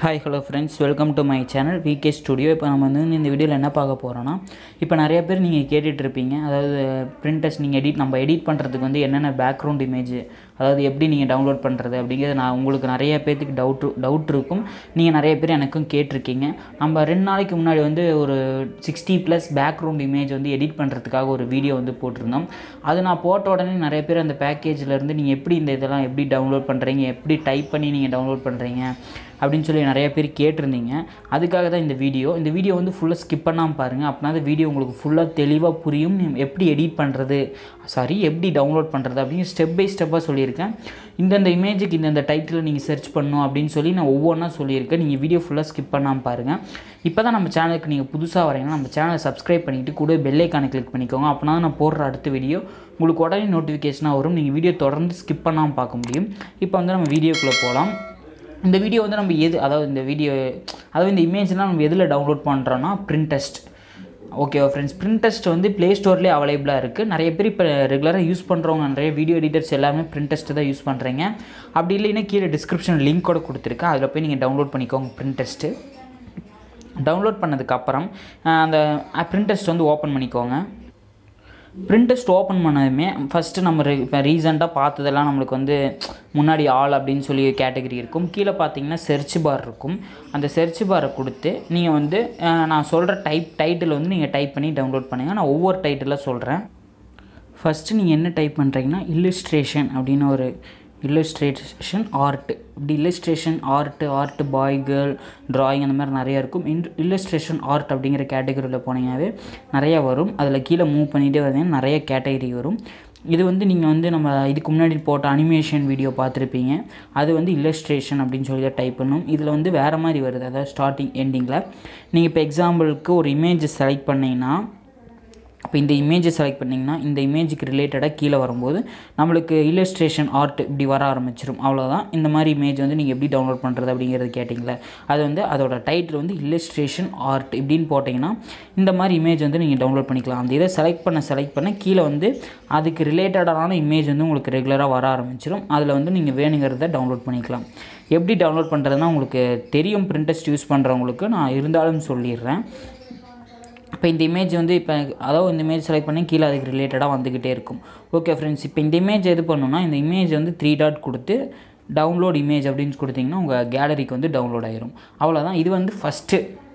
hi hello friends welcome to my channel VK studio இப்போ நம்ம வந்து இந்த வீடியோவில் என்ன பார்க்க போகிறோன்னா இப்போ நிறைய பேர் நீங்கள் கேட்டுட்டு இருப்பீங்க அதாவது பிரிண்டர்ஸ் நீங்கள் எடிட் நம்ம எடிட் பண்ணுறதுக்கு வந்து என்னென்ன பேக்ரவுண்ட் இமேஜ் அதாவது எப்படி நீங்கள் டவுன்லோட் பண்ணுறது அப்படிங்கிறது நான் உங்களுக்கு நிறைய பேர்த்துக்கு டவுட் டவுட் இருக்கும் நீங்கள் நிறைய பேர் எனக்கும் கேட்டிருக்கீங்க நம்ம ரெண்டு நாளைக்கு முன்னாடி வந்து ஒரு சிக்ஸ்டி ப்ளஸ் பேக்ரவுண்ட் இமேஜ் வந்து எடிட் பண்ணுறதுக்காக ஒரு வீடியோ வந்து போட்டிருந்தோம் அது நான் போட்ட உடனே நிறைய பேர் அந்த பேக்கேஜில் இருந்து நீங்கள் எப்படி இந்த இதெல்லாம் எப்படி டவுன்லோட் பண்ணுறீங்க எப்படி டைப் பண்ணி நீங்கள் டவுன்லோட் பண்ணுறீங்க அப்படின்னு சொல்லி நிறைய பேர் கேட்டிருந்தீங்க அதுக்காக தான் இந்த வீடியோ இந்த வீடியோ வந்து ஃபுல்லாக ஸ்கிப் பண்ணாமல் பாருங்கள் அப்படின்னா அந்த வீடியோ உங்களுக்கு ஃபுல்லாக தெளிவாக புரியும் நீ எப்படி எடிட் பண்ணுறது சாரி எப்படி டவுன்லோட் பண்ணுறது அப்படின்னு ஸ்டெப் பை ஸ்டெப்பாக சொல்லியிருக்கேன் இந்தந்த இமேஜுக்கு இந்தந்த டைட்டில் நீங்கள் சர்ச் பண்ணணும் அப்படின்னு சொல்லி நான் ஒவ்வொன்றா சொல்லியிருக்கேன் நீங்கள் வீடியோ ஃபுல்லாக ஸ்கிப் பண்ணாமல் பாருங்கள் இப்போ தான் நம்ம சேனலுக்கு நீங்கள் புதுசாக வரீங்கன்னா நம்ம சேனலை சப்ஸ்கிரைப் பண்ணிவிட்டு கூட பெல்லைக்கானை கிளிக் பண்ணிக்கோங்க அப்படின்னா தான் நான் போடுற அடுத்த வீடியோ உங்களுக்கு உடனே நோட்டிஃபிகேஷனாக வரும் நீங்கள் வீடியோ தொடர்ந்து ஸ்கிப் பண்ணாமல் பார்க்க முடியும் இப்போ வந்து நம்ம வீடியோக்குள்ளே போகலாம் இந்த வீடியோ வந்து நம்ம எது அதாவது இந்த வீடியோ அதாவது இந்த இமேஜ்லாம் நம்ம எதில் டவுன்லோட் பண்ணுறோன்னா பிரிண்டெஸ்ட் ஓகேவா ஃப்ரெண்ட்ஸ் பிரிண்டெஸ்ட் வந்து ப்ளே ஸ்டோர்லேயே அவைலபிளாக இருக்குது நிறைய பேர் இப்போ ரெகுலராக யூஸ் பண்ணுறவங்க நிறைய வீடியோ எடிட்டர்ஸ் எல்லாமே பிரிண்டெஸ்ட் தான் யூஸ் பண்ணுறீங்க அப்படி இல்லைன்னா கீழே டிஸ்கிரிப்ஷன் லிங்க் கூட கொடுத்துருக்கேன் அதில் போய் நீங்கள் டவுன்லோட் பண்ணிக்கோங்க பிரிண்டெஸ்ட்டு டவுன்லோட் பண்ணதுக்கப்புறம் அந்த பிரிண்டெஸ்ட் வந்து ஓப்பன் பண்ணிக்கோங்க பிரிண்டெஸ்ட் ஓப்பன் பண்ணதுமே ஃபஸ்ட்டு நம்ம re- இப்போ ரீசெண்டாக பார்த்ததெல்லாம் நம்மளுக்கு வந்து முன்னாடி ஆல் அப்படின்னு சொல்லி கேட்டகரி இருக்கும் கீழே பார்த்தீங்கன்னா செர்ச் பார் இருக்கும் அந்த செர்ச் பாரை கொடுத்து நீங்கள் வந்து அஹ், நான் சொல்கிற டைப் டைட்டில் வந்து நீங்கள் டைப் பண்ணி டவுன்லோட் பண்ணுங்கள் நான் ஒவ்வொரு டைட்டிலாக சொல்கிறேன் ஃபஸ்ட்டு நீங்கள் என்ன டைப் பண்ணுறீங்கன்னா இல்லுஸ்ட்ரேஷன் அப்படின்னு ஒரு இல்லுஸ்ட்ரேஷன் ஆர்ட் இப்படி illustration art art boy girl drawing அந்த மாதிரி நிறையா இருக்கும் இன் இல்லுஸ்ட்ரேஷன் ஆர்ட் அப்படிங்கிற கேட்டகரியில் போனீங்கன்னாவே நிறையா வரும் அதில் கீழே மூவ் பண்ணிகிட்டே வந்தீங்கன்னா நிறைய கேட்டகரி வரும் இது வந்து நீங்கள் வந்து நம்ம இதுக்கு முன்னாடி போட்ட அனிமேஷன் வீடியோ பார்த்துருப்பீங்க அது வந்து இல்லஸ்ட்ரேஷன் அப்படின்னு சொல்லி தான் டைப் பண்ணும் இதில் வந்து வேறு மாதிரி வருது அதாவது ஸ்டார்டிங் எண்டிங்கில் நீங்கள் இப்போ எக்ஸாம்பிளுக்கு ஒரு இமேஜ் செலக்ட் பண்ணீங்கன்னா இப்போ இந்த இமேஜை செலக்ட் பண்ணிங்கன்னா இந்த இமேஜுக்கு ரிலேட்டடாக கீழே வரும்போது நம்மளுக்கு இல்லஸ்ட்ரேஷன் ஆர்ட் இப்படி வர ஆரம்பிச்சிடும் அவ்வளோதான் இந்த மாதிரி இமேஜ் வந்து நீங்கள் எப்படி டவுன்லோட் பண்ணுறது அப்படிங்கிறது கேட்டிங்களே அது வந்து அதோட டைட்டில் வந்து இல்லஸ்ட்ரேஷன் ஆர்ட் இப்படின்னு போட்டிங்கன்னா இந்த மாதிரி இமேஜ் வந்து நீங்கள் டவுன்லோட் பண்ணிக்கலாம் அந்த இதை செலக்ட் பண்ண செலக்ட் பண்ண கீழே வந்து அதுக்கு ரிலேட்டடான இமேஜ் வந்து உங்களுக்கு ரெகுலராக வர ஆரம்பிச்சிடும் அதில் வந்து நீங்கள் வேணுங்கிறத டவுன்லோட் பண்ணிக்கலாம் எப்படி டவுன்லோட் பண்ணுறதுனா உங்களுக்கு தெரியும் பிரிண்டஸ்ட் யூஸ் பண்ணுறவங்களுக்கு நான் இருந்தாலும் சொல்லிடுறேன் இப்போ இந்த இமேஜ் வந்து இப்போ அதாவது இந்த இமேஜ் செலக்ட் பண்ணி கீழே அதுக்கு ரிலேட்டடாக வந்துக்கிட்டே இருக்கும் ஓகே ஃப்ரெண்ட்ஸ் இப்போ இந்த இமேஜ் எது பண்ணணும்னா இந்த இமேஜ் வந்து த்ரீ டாட் கொடுத்து டவுன்லோட் இமேஜ் அப்படின்னு கொடுத்தீங்கன்னா உங்கள் கேலரிக்கு வந்து டவுன்லோட் ஆயிரும் அவ்வளோதான் இது வந்து ஃபஸ்ட்டு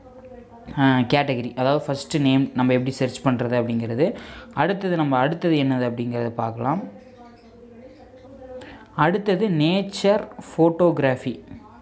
கேட்டகரி அதாவது ஃபஸ்ட்டு நேம் நம்ம எப்படி சர்ச் பண்ணுறது அப்படிங்கிறது அடுத்தது நம்ம அடுத்தது என்னது அப்படிங்கிறத பார்க்கலாம் அடுத்தது நேச்சர் ஃபோட்டோகிராஃபி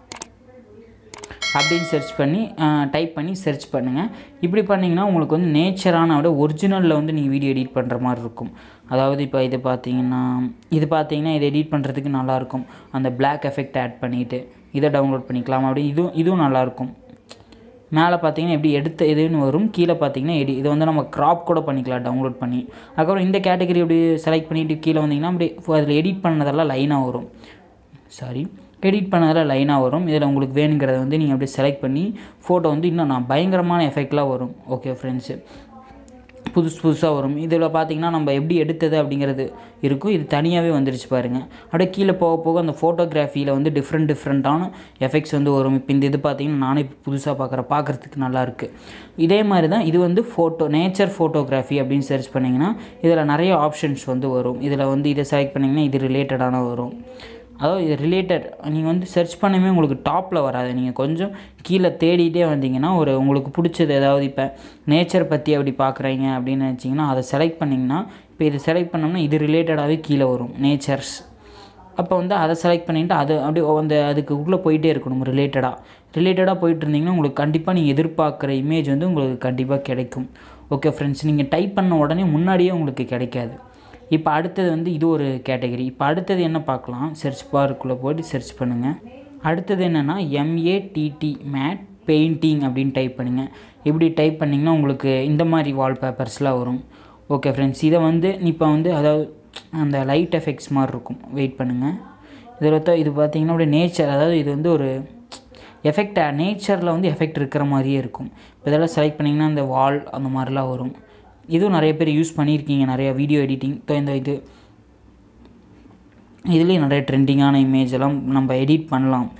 அப்படின்னு சர்ச் பண்ணி டைப் பண்ணி சர்ச் பண்ணுங்கள் இப்படி பண்ணிங்கன்னா உங்களுக்கு வந்து நேச்சரான விட ஒரிஜினலில் வந்து நீங்கள் வீடியோ எடிட் பண்ணுற மாதிரி இருக்கும் அதாவது இப்போ இது பார்த்தீங்கன்னா இது பார்த்தீங்கன்னா இதை எடிட் பண்ணுறதுக்கு நல்லாயிருக்கும் அந்த Black எஃபெக்ட் ஆட் பண்ணிவிட்டு இதை டவுன்லோட் பண்ணிக்கலாம் அப்படி இதுவும் இதுவும் நல்லாயிருக்கும் மேலே பார்த்தீங்கன்னா எப்படி எடுத்த இதுன்னு வரும் கீழே பார்த்தீங்கன்னா எடி இதை வந்து நம்ம க்ராப் கூட பண்ணிக்கலாம் டவுன்லோட் பண்ணி அதுக்கப்புறம் இந்த கேட்டகரி அப்படி செலக்ட் பண்ணிவிட்டு கீழே வந்தீங்கன்னா அப்படி அதில் எடிட் பண்ணதெல்லாம் லைனாக வரும் சாரி எடிட் பண்ணதில் லைனாக வரும் இதில் உங்களுக்கு வேணுங்கிறத வந்து நீங்கள் அப்படியே செலக்ட் பண்ணி ஃபோட்டோ வந்து இன்னும் நான் பயங்கரமான எஃபெக்ட்லாம் வரும் ஓகே ஃப்ரெண்ட்ஸு புதுசு புதுசாக வரும் இதில் பார்த்தீங்கன்னா நம்ம எப்படி எடுத்தது அப்படிங்கிறது இருக்கும் இது தனியாகவே வந்துருச்சு பாருங்கள் அப்படியே கீழே போக போக அந்த ஃபோட்டோகிராஃபியில் வந்து டிஃப்ரெண்ட் டிஃப்ரெண்ட்டான எஃபெக்ட்ஸ் வந்து வரும் இப்போ இந்த இது பார்த்தீங்கன்னா நானே இப்போ புதுசாக பார்க்குறேன் பார்க்குறதுக்கு நல்லா இருக்குது இதே மாதிரி தான் இது வந்து ஃபோட்டோ நேச்சர் ஃபோட்டோகிராஃபி அப்படின்னு சர்ச் பண்ணிங்கன்னா இதில் நிறைய ஆப்ஷன்ஸ் வந்து வரும் இதில் வந்து இதை செலக்ட் பண்ணிங்கன்னா இது ரிலேட்டடான வரும் அதாவது இது ரிலேட்டட் நீங்கள் வந்து சர்ச் பண்ணவே உங்களுக்கு டாப்பில் வராது நீங்கள் கொஞ்சம் கீழே தேடிட்டே வந்தீங்கன்னா ஒரு உங்களுக்கு பிடிச்சது ஏதாவது இப்போ நேச்சர் பற்றி அப்படி பார்க்குறீங்க அப்படின்னு நினச்சிங்கன்னா அதை செலக்ட் பண்ணிங்கன்னா இப்போ இதை செலக்ட் பண்ணோம்னா இது ரிலேட்டடாகவே கீழே வரும் நேச்சர்ஸ் அப்போ வந்து அதை செலக்ட் பண்ணிவிட்டு அது அப்படியே அந்த அதுக்கு உள்ளே போயிட்டே இருக்கணும் ரிலேட்டடாக ரிலேட்டடாக போயிட்டு இருந்தீங்கன்னா உங்களுக்கு கண்டிப்பாக நீங்கள் எதிர்பார்க்குற இமேஜ் வந்து உங்களுக்கு கண்டிப்பாக கிடைக்கும் ஓகே ஃப்ரெண்ட்ஸ் நீங்கள் டைப் பண்ண உடனே முன்னாடியே உங்களுக்கு கிடைக்காது இப்போ அடுத்தது வந்து இது ஒரு கேட்டகரி இப்போ அடுத்தது என்ன பார்க்கலாம் சர்ச் பாருக்குள்ளே போய்ட்டு சர்ச் பண்ணுங்கள் அடுத்தது என்னென்னா எம்ஏடிடி மேட் பெயிண்டிங் அப்படின்னு டைப் பண்ணுங்கள் இப்படி டைப் பண்ணிங்கன்னா உங்களுக்கு இந்த மாதிரி வால்பேப்பர்ஸ்லாம் வரும் ஓகே ஃப்ரெண்ட்ஸ் இதை வந்து இப்போ வந்து அதாவது அந்த லைட் எஃபெக்ட்ஸ் மாதிரி இருக்கும் வெயிட் பண்ணுங்கள் இதில் பார்த்தா இது பார்த்தீங்கன்னா அப்படியே நேச்சர் அதாவது இது வந்து ஒரு எஃபெக்ட் நேச்சரில் வந்து எஃபெக்ட் இருக்கிற மாதிரியே இருக்கும் இப்போ இதெல்லாம் செலக்ட் பண்ணிங்கன்னா அந்த வால் அந்த மாதிரிலாம் வரும் இதுவும் நிறைய பேர் யூஸ் பண்ணியிருக்கீங்க நிறைய வீடியோ எடிட்டிங் இந்த இது இதுலேயும் நிறைய ட்ரெண்டிங்கான இமேஜ் எல்லாம் நம்ம எடிட் பண்ணலாம்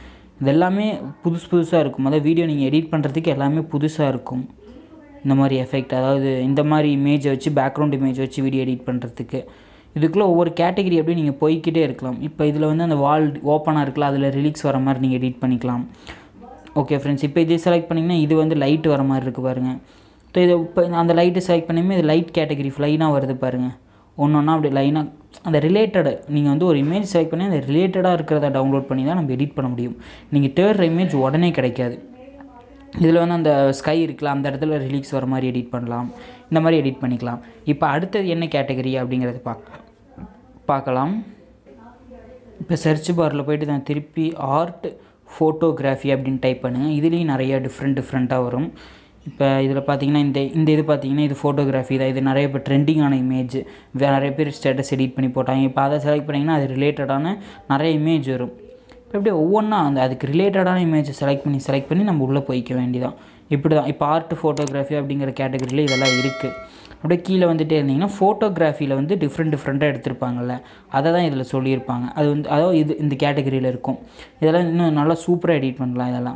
இது எல்லாமே புதுசு புதுசாக இருக்கும் அதாவது வீடியோ நீங்கள் எடிட் பண்ணுறதுக்கு எல்லாமே புதுசாக இருக்கும் இந்த மாதிரி எஃபெக்ட் அதாவது இந்த மாதிரி இமேஜை வச்சு பேக்ரவுண்ட் இமேஜ் வச்சு வீடியோ எடிட் பண்ணுறதுக்கு இதுக்குள்ளே ஒவ்வொரு கேட்டகரி அப்படியே நீங்கள் போய்க்கிட்டே இருக்கலாம் இப்போ இதில் வந்து அந்த வால் ஓப்பனாக இருக்குல்ல அதில் ரிலீக்ஸ் வர மாதிரி நீங்கள் எடிட் பண்ணிக்கலாம் ஓகே ஃப்ரெண்ட்ஸ் இப்போ இதே செலக்ட் பண்ணிங்கன்னா இது வந்து லைட் வர மாதிரி இருக்குது பாருங்கள் ஸோ இதை இப்போ அந்த லைட்டு செலக்ட் பண்ணியுமே இது லைட் கேட்டகரி லைனாக வருது பாருங்கள் ஒன்று ஒன்றா அப்படி லைனாக அந்த ரிலேட்டடு நீங்கள் வந்து ஒரு இமேஜ் செலக்ட் பண்ணி அந்த ரிலேட்டடாக இருக்கிறத டவுன்லோட் பண்ணி தான் நம்ம எடிட் பண்ண முடியும் நீங்கள் தேடுற இமேஜ் உடனே கிடைக்காது இதில் வந்து அந்த ஸ்கை இருக்குல்ல அந்த இடத்துல ரிலீக்ஸ் வர மாதிரி எடிட் பண்ணலாம் இந்த மாதிரி எடிட் பண்ணிக்கலாம் இப்போ அடுத்தது என்ன கேட்டகரி அப்படிங்கிறத பா பார்க்கலாம் இப்போ சர்ச் பாரில் போயிட்டு நான் திருப்பி ஆர்ட் ஃபோட்டோகிராஃபி அப்படின்னு டைப் பண்ணுங்கள் இதுலேயும் நிறைய டிஃப்ரெண்ட் டிஃப்ரெண்ட்டாக வரும் இப்போ இதில் பார்த்தீங்கன்னா இந்த இந்த இது பார்த்தீங்கன்னா இது ஃபோட்டோகிராஃபி தான் இது நிறைய இப்போ ட்ரெண்டிங்கான இமேஜ் நிறைய பேர் ஸ்டேட்டஸ் எடிட் பண்ணி போட்டாங்க இப்போ அதை செலக்ட் பண்ணிங்கன்னா அது ரிலேட்டடான நிறைய இமேஜ் வரும் இப்போ அப்படியே ஒவ்வொன்றா அந்த அதுக்கு ரிலேட்டடான இமேஜை செலக்ட் பண்ணி செலக்ட் பண்ணி நம்ம உள்ளே போய்க்க வேண்டியதான் இப்படி தான் இப்போ ஆர்ட் ஃபோட்டோகிராஃபி அப்படிங்கிற கேட்டகரியில் இதெல்லாம் இருக்குது அப்படியே கீழே வந்துட்டே இருந்தீங்கன்னா ஃபோட்டோகிராஃபியில் வந்து டிஃப்ரெண்ட் டிஃப்ரெண்ட்டாக எடுத்திருப்பாங்கல்ல அதை தான் இதில் சொல்லியிருப்பாங்க அது வந்து அதாவது இது இந்த கேட்டகரியில் இருக்கும் இதெல்லாம் இன்னும் நல்லா சூப்பராக எடிட் பண்ணலாம் இதெல்லாம்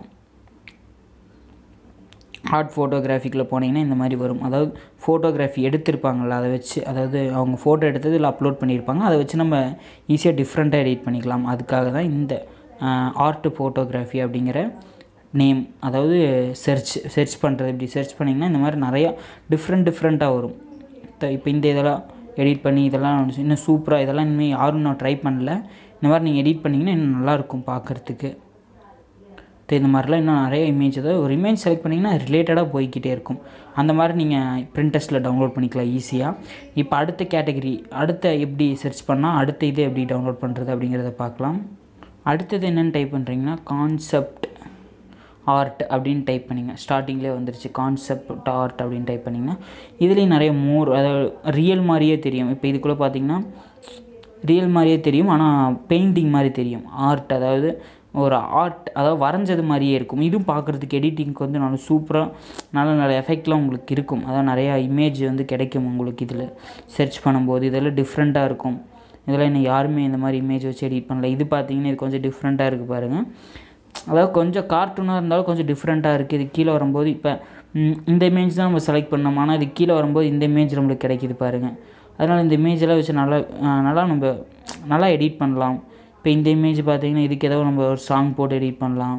ஆர்ட் ஃபோட்டோகிராஃபிக்கில் போனீங்கன்னா இந்த மாதிரி வரும் அதாவது ஃபோட்டோகிராஃபி எடுத்திருப்பாங்கள்ல அதை வச்சு அதாவது அவங்க ஃபோட்டோ எடுத்தது இல்லை அப்லோட் பண்ணியிருப்பாங்க அதை வச்சு நம்ம ஈஸியாக டிஃப்ரெண்ட்டாக எடிட் பண்ணிக்கலாம் அதுக்காக தான் இந்த ஆர்ட் ஃபோட்டோகிராஃபி அப்படிங்கிற நேம் அதாவது சர்ச் சர்ச் பண்ணுறது இப்படி சர்ச் பண்ணிங்கன்னா இந்த மாதிரி நிறையா டிஃப்ரெண்ட் டிஃப்ரெண்ட்டாக வரும் இப்போ இந்த இதெல்லாம் எடிட் பண்ணி இதெல்லாம் இன்னும் சூப்பராக இதெல்லாம் இனிமேல் யாரும் நான் ட்ரை பண்ணல இந்த மாதிரி நீங்கள் எடிட் பண்ணிங்கன்னா இன்னும் நல்லாயிருக்கும் பார்க்குறதுக்கு இந்த மாதிரிலாம் இன்னும் நிறைய இமேஜ் அதாவது ஒரு இமேஜ் செலக்ட் பண்ணிங்கன்னா ரிலேட்டடாக போய்கிட்டே இருக்கும் அந்த மாதிரி நீங்கள் பிரிண்டஸ்ட்டில் டவுன்லோட் பண்ணிக்கலாம் ஈஸியாக இப்போ அடுத்த கேட்டகரி அடுத்த எப்படி சர்ச் பண்ணால் அடுத்த இது எப்படி டவுன்லோட் பண்ணுறது அப்படிங்கிறத பார்க்கலாம் அடுத்தது என்னென்னு டைப் பண்ணுறீங்கன்னா கான்செப்ட் ஆர்ட் அப்படின்னு டைப் பண்ணிங்க ஸ்டார்டிங்லேயே வந்துருச்சு கான்செப்ட் ஆர்ட் அப்படின்னு டைப் பண்ணிங்கன்னா இதுலேயும் நிறைய மோர் அதாவது ரியல் மாதிரியே தெரியும் இப்போ இதுக்குள்ளே பார்த்தீங்கன்னா ரியல் மாதிரியே தெரியும் ஆனால் பெயிண்டிங் மாதிரி தெரியும் ஆர்ட் அதாவது ஒரு ஆர்ட் அதாவது வரைஞ்சது மாதிரியே இருக்கும் இதுவும் பார்க்குறதுக்கு எடிட்டிங்க்கு வந்து நல்லா சூப்பராக நல்ல நல்ல எஃபெக்ட்லாம் உங்களுக்கு இருக்கும் அதாவது நிறையா இமேஜ் வந்து கிடைக்கும் உங்களுக்கு இதில் சர்ச் பண்ணும்போது இதெல்லாம் டிஃப்ரெண்ட்டாக இருக்கும் இதெல்லாம் இன்னும் யாருமே இந்த மாதிரி இமேஜ் வச்சு எடிட் பண்ணல இது பார்த்தீங்கன்னா இது கொஞ்சம் டிஃப்ரெண்ட்டாக இருக்குது பாருங்கள் அதாவது கொஞ்சம் கார்ட்டூனாக இருந்தாலும் கொஞ்சம் டிஃப்ரெண்ட்டாக இருக்குது இது கீழே வரும்போது இப்போ இந்த இமேஜ் தான் நம்ம செலக்ட் பண்ணோம் ஆனால் இது கீழே வரும்போது இந்த இமேஜ் நம்மளுக்கு கிடைக்கிது பாருங்கள் அதனால் இந்த இமேஜெல்லாம் வச்சு நல்லா நல்லா நம்ம நல்லா எடிட் பண்ணலாம் இப்போ இந்த இமேஜ் பார்த்தீங்கன்னா இதுக்கு ஏதாவது நம்ம ஒரு சாங் போட்டு எடிட் பண்ணலாம்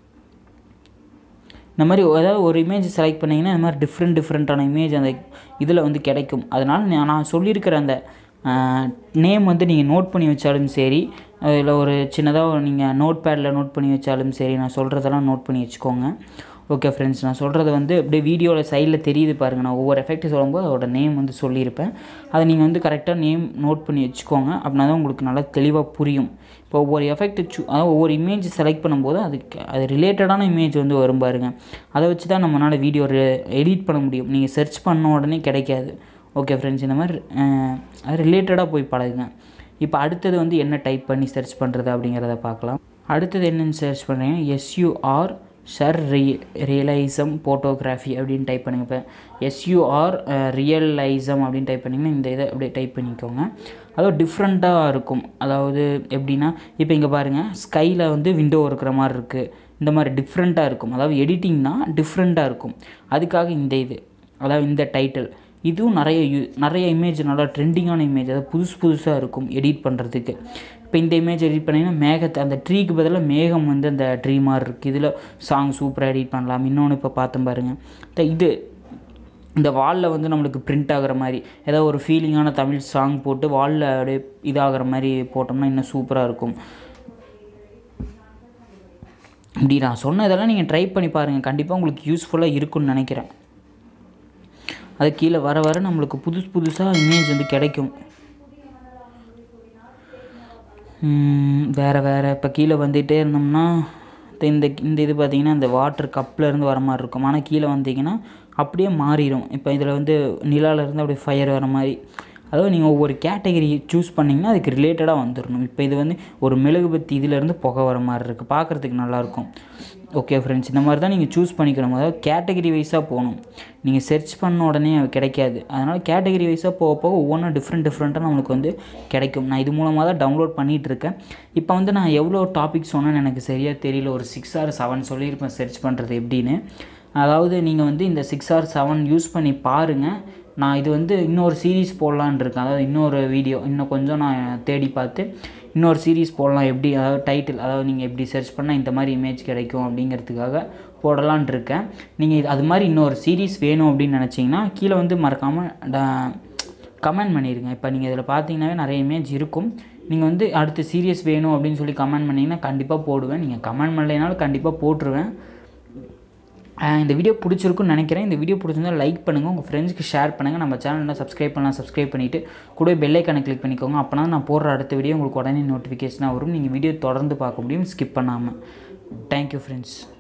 இந்த மாதிரி ஏதாவது ஒரு இமேஜ் செலக்ட் பண்ணிங்கன்னா இந்த மாதிரி டிஃப்ரெண்ட் டிஃப்ரெண்ட்டான இமேஜ் அந்த இதில் வந்து கிடைக்கும் அதனால் நான் சொல்லியிருக்கிற அந்த நேம் வந்து நீங்கள் நோட் பண்ணி வச்சாலும் சரி அதில் ஒரு சின்னதாக நீங்கள் நோட் பேடில் நோட் பண்ணி வச்சாலும் சரி நான் சொல்கிறதெல்லாம் நோட் பண்ணி வச்சுக்கோங்க ஓகே ஃப்ரெண்ட்ஸ் நான் சொல்கிறது வந்து அப்படியே வீடியோவில் சைடில் தெரியுது பாருங்கள் நான் ஒவ்வொரு எஃபெக்ட் சொல்லும்போது அதோட நேம் வந்து சொல்லியிருப்பேன் அதை நீங்கள் வந்து கரெக்டாக நேம் நோட் பண்ணி வச்சுக்கோங்க அப்படின்னா தான் உங்களுக்கு நல்லா தெளிவாக புரியும் இப்போ ஒவ்வொரு எஃபெக்ட் சூ அதாவது ஒவ்வொரு இமேஜ் செலக்ட் பண்ணும்போது அதுக்கு அது ரிலேட்டடான இமேஜ் வந்து வரும் பாருங்க அதை வச்சு தான் நம்மளால் வீடியோ எடிட் பண்ண முடியும் நீங்கள் சர்ச் பண்ண உடனே கிடைக்காது ஓகே ஃப்ரெண்ட்ஸ் இந்த மாதிரி அது ரிலேட்டடாக போய் பழகுங்க இப்போ அடுத்தது வந்து என்ன டைப் பண்ணி சர்ச் பண்ணுறது அப்படிங்கிறத பார்க்கலாம் அடுத்தது என்னென்னு சர்ச் பண்ணுறீங்க எஸ்யூஆர் சர் ரி ரியலைசம் ஃபோட்டோகிராஃபி அப்படின்னு டைப் பண்ணுங்கள் இப்போ எஸ்யூஆர் ரியலைசம் அப்படின்னு டைப் பண்ணிங்கன்னா இந்த இதை அப்படியே டைப் பண்ணிக்கோங்க அதாவது டிஃப்ரெண்ட்டாக இருக்கும் அதாவது எப்படின்னா இப்போ இங்கே பாருங்கள் ஸ்கையில் வந்து விண்டோ இருக்கிற மாதிரி இருக்குது இந்த மாதிரி டிஃப்ரெண்ட்டாக இருக்கும் அதாவது எடிட்டிங்னா டிஃப்ரெண்ட்டாக இருக்கும் அதுக்காக இந்த இது அதாவது இந்த டைட்டில் இதுவும் நிறைய யூ நிறைய இமேஜ் நல்லா ட்ரெண்டிங்கான இமேஜ் அதாவது புதுசு புதுசாக இருக்கும் எடிட் பண்ணுறதுக்கு இப்போ இந்த இமேஜ் எடிட் பண்ணிங்கன்னா மேகத்தை அந்த ட்ரீக்கு பதிலாக மேகம் வந்து அந்த ட்ரீ மாதிரி இருக்குது இதில் சாங் சூப்பராக எடிட் பண்ணலாம் இன்னொன்று இப்போ பார்த்தோம் பாருங்கள் இது இந்த வாலில் வந்து நம்மளுக்கு பிரிண்ட் ஆகிற மாதிரி ஏதாவது ஒரு ஃபீலிங்கான தமிழ் சாங் போட்டு வாலில் அப்படியே இதாகிற மாதிரி போட்டோம்னா இன்னும் சூப்பராக இருக்கும் இப்படி நான் சொன்ன இதெல்லாம் நீங்கள் ட்ரை பண்ணி பாருங்கள் கண்டிப்பாக உங்களுக்கு யூஸ்ஃபுல்லாக இருக்கும்னு நினைக்கிறேன் அது கீழே வர வர நம்மளுக்கு புதுசு புதுசாக இமேஜ் வந்து கிடைக்கும் வேறு வேறு இப்போ கீழே வந்துகிட்டே இருந்தோம்னா இந்த இந்த இது பார்த்திங்கன்னா இந்த வாட்டர் கப்பில் இருந்து வர மாதிரி இருக்கும் ஆனால் கீழே வந்தீங்கன்னா அப்படியே மாறிடும் இப்போ இதில் வந்து நிலாவிலேருந்து அப்படியே ஃபயர் வர மாதிரி அதாவது நீங்கள் ஒவ்வொரு கேட்டகரி சூஸ் பண்ணிங்கன்னா அதுக்கு ரிலேட்டடாக வந்துடணும் இப்போ இது வந்து ஒரு மெழுகுபத்தி இதிலேருந்து புகை வர மாதிரி இருக்குது பார்க்குறதுக்கு நல்லாயிருக்கும் ஓகே ஃப்ரெண்ட்ஸ் இந்த மாதிரி தான் நீங்கள் சூஸ் பண்ணிக்கணும் அதாவது கேட்டகரி வைஸாக போகணும் நீங்கள் செர்ச் பண்ண உடனே அது கிடைக்காது அதனால் கேட்டகரி வைஸாக போக போக ஒவ்வொன்றும் டிஃப்ரெண்ட் டிஃப்ரெண்ட்டாக நம்மளுக்கு வந்து கிடைக்கும் நான் இது மூலமாக தான் டவுன்லோட் பண்ணிகிட்டு இருக்கேன் இப்போ வந்து நான் எவ்வளோ டாபிக் சொன்னேன்னு எனக்கு சரியாக தெரியல ஒரு சிக்ஸ் ஆர் செவன் சொல்லியிருப்பேன் செர்ச் பண்ணுறது எப்படின்னு அதாவது நீங்கள் வந்து இந்த சிக்ஸ் ஆர் செவன் யூஸ் பண்ணி பாருங்கள் நான் இது வந்து இன்னொரு சீரீஸ் போடலான் இருக்கேன் அதாவது இன்னொரு வீடியோ இன்னும் கொஞ்சம் நான் தேடி பார்த்து இன்னொரு சீரீஸ் போடலாம் எப்படி அதாவது டைட்டில் அதாவது நீங்கள் எப்படி சர்ச் பண்ணால் இந்த மாதிரி இமேஜ் கிடைக்கும் அப்படிங்கிறதுக்காக போடலான் இருக்கேன் நீங்கள் இது அது மாதிரி இன்னொரு சீரீஸ் வேணும் அப்படின்னு நினச்சிங்கன்னா கீழே வந்து மறக்காமல் கமெண்ட் பண்ணிடுங்க இப்போ நீங்கள் இதில் பார்த்தீங்கன்னாவே நிறைய இமேஜ் இருக்கும் நீங்கள் வந்து அடுத்த சீரியஸ் வேணும் அப்படின்னு சொல்லி கமெண்ட் பண்ணிங்கன்னா கண்டிப்பாக போடுவேன் நீங்கள் கமெண்ட் பண்ணலைனாலும் கண்டிப்பாக போட்டுருவேன் அஹ் இந்த வீடியோ பிடிச்சிருக்குன்னு நினைக்கிறேன் இந்த வீடியோ பிடிச்சிருந்தா லைக் பண்ணுங்கள் உங்கள் ஃப்ரெண்ட்ஸ்க்கு ஷேர் பண்ணுங்கள் நம்ம சேனலில் சப்ஸ்கிரைப் பண்ணலாம் சப்ஸ்கிரைப் பண்ணிவிட்டு கூட பெல் ஐக்கானை கிளிக் பண்ணிக்கோங்க அப்போனா நான் போடுற அடுத்த வீடியோ உங்களுக்கு உடனே நோட்டிஃபிகேஷனாக வரும் நீங்கள் வீடியோ தொடர்ந்து பார்க்க முடியும் ஸ்கிப் பண்ணாமல் தேங்க்யூ ஃப்ரெண்ட்ஸ்